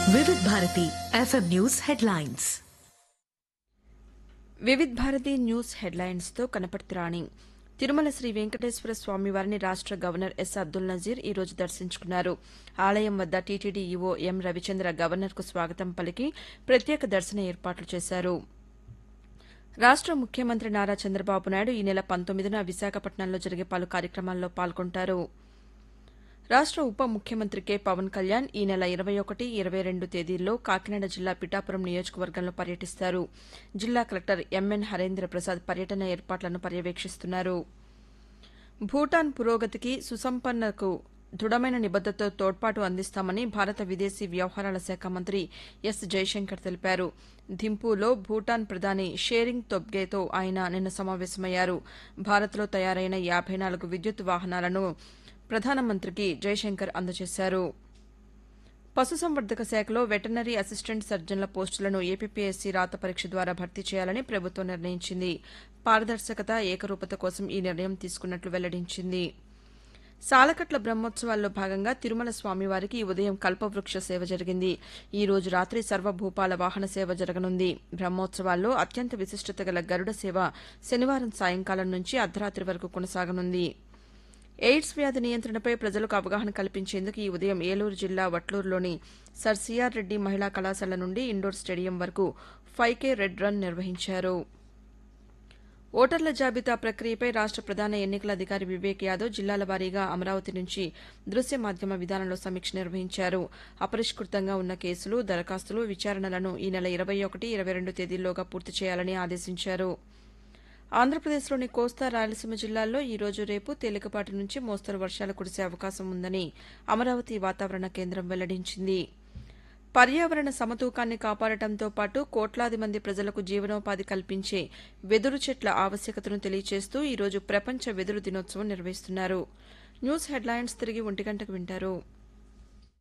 వివిధ Bharati FM news headlines Vividh Bharati news హెడ్లైన్స్తో కనపర్తి రాణి తిరుమల శ్రీ వెంకటేశ్వర స్వామి వారిని రాష్ట గవర్నర్ ఎస్ అబ్దుల్ నజీర్ ఈ రోజు దర్శించుకున్నారు ఆలయం వద్ద టీటీడీ ఈవో ఎం రవిచంద్ర గవర్నర్కు స్వాగతం పలికి ప్రత్యేక దర్శన ఏర్పాట్లు చేశారు రాష్ట ముఖ్యమంత్రి నారా చంద్రబాబు నాయుడు ఈ నెల పంతొమ్మిదిన విశాఖపట్నంలో జరిగే పలు కార్యక్రమాల్లో పాల్గొంటారు రాష్ట ఉప ముఖ్యమంత్రి కె పవన్ కళ్యాణ్ ఈ నెల ఇరవై ఒకటి ఇరవై రెండు తేదీల్లో కాకినాడ జిల్లా పిఠాపురం నియోజకవర్గంలో పర్యటిస్తారు జిల్లా కలెక్టర్ ఎంఎన్ హరేంద్ర ప్రసాద్ పర్యటన ఏర్పాట్లను పర్యవేక్షిస్తున్నారు భూటాన్ పురోగతికి సుసంపన్నకు దృఢమైన నిబద్దతతో తోడ్పాటు అందిస్తామని భారత విదేశీ వ్యవహారాల శాఖ మంత్రి ఎస్ జైశంకర్ తెలిపారు థింపూలో భూటాన్ ప్రధాని షేరింగ్ తొబ్గేతో ఆయన నిన్న సమావేశమయ్యారు భారత్లో తయారైన యాబై నాలుగు విద్యుత్ వాహనాలను ప్రధానమంత్రికి జైశంకర్ అందజేశారు పశుసంవర్ధక శాఖలో వెటర్నరీ అసిస్టెంట్ సర్జన్ల పోస్టులను ఏపీపీఎస్సీ రాత పరీక్ష ద్వారా భర్తీ చేయాలని ప్రభుత్వం నిర్ణయించింది పారదర్శకత ఏకరూపత కోసం ఈ నిర్ణయం తీసుకున్నట్లు వెల్లడించింది సాలకట్ల బ్రహ్మోత్సవాల్లో భాగంగా తిరుమల స్వామివారికి ఈ ఉదయం కల్పవృక్ష సేవ జరిగింది ఈ రోజు రాత్రి సర్వభూపాల వాహన సేవ జరగనుంది బ్రహ్మోత్సవాల్లో అత్యంత విశిష్టత గల గరుడ సేవ శనివారం సాయంకాలం నుంచి అర్ధరాత్రి వరకు కొనసాగనుంది ఎయిడ్స్ వ్యాధి నియంత్రణపై ప్రజలకు అవగాహన కల్పించేందుకు ఈ ఉదయం ఏలూరు జిల్లా వట్లూరులోని సర్ సిఆర్ రెడ్డి మహిళా కళాశాల నుండి ఇండోర్ స్టేడియం వరకు ఫైవ్ కే రెడ్ రన్ నిర్వహించారు ఓటర్ల జాబితా ప్రక్రియపై రాష్ట ప్రధాన ఎన్నికల అధికారి వివేక్ యాదవ్ జిల్లాల వారీగా అమరావతి నుంచి దృశ్య మాధ్యమ విధానంలో సమీక్ష నిర్వహించారు అపరిష్కృతంగా ఉన్న కేసులు దరఖాస్తులు విచారణలను ఈ నెల ఇరవై ఒకటి ఇరవై రెండు తేదీల్లోగా పూర్తి చేయాలని ఆదేశించారు ఆంధ్రప్రదేశ్లోని కోస్తా రాయలసీమ జిల్లాల్లో ఈ రోజు రేపు తేలికపాటి నుంచి మోస్తరు వర్షాలు కురిసే అవకాశం ఉందని అమరావతి వాతావరణ కేంద్రం వెల్లడించింది పర్యావరణ సమతూకాన్ని కాపాడటంతో పాటు కోట్లాది మంది ప్రజలకు జీవనోపాధి కల్పించే వెదురు చెట్ల ఆవశ్యకతను తెలియజేస్తూ ఈ రోజు ప్రపంచ వెదురు దినోత్సవం నిర్వహిస్తున్నారు న్యూస్ హెడ్లైన్స్ తిరిగి ఒంటి గంటకు వింటారు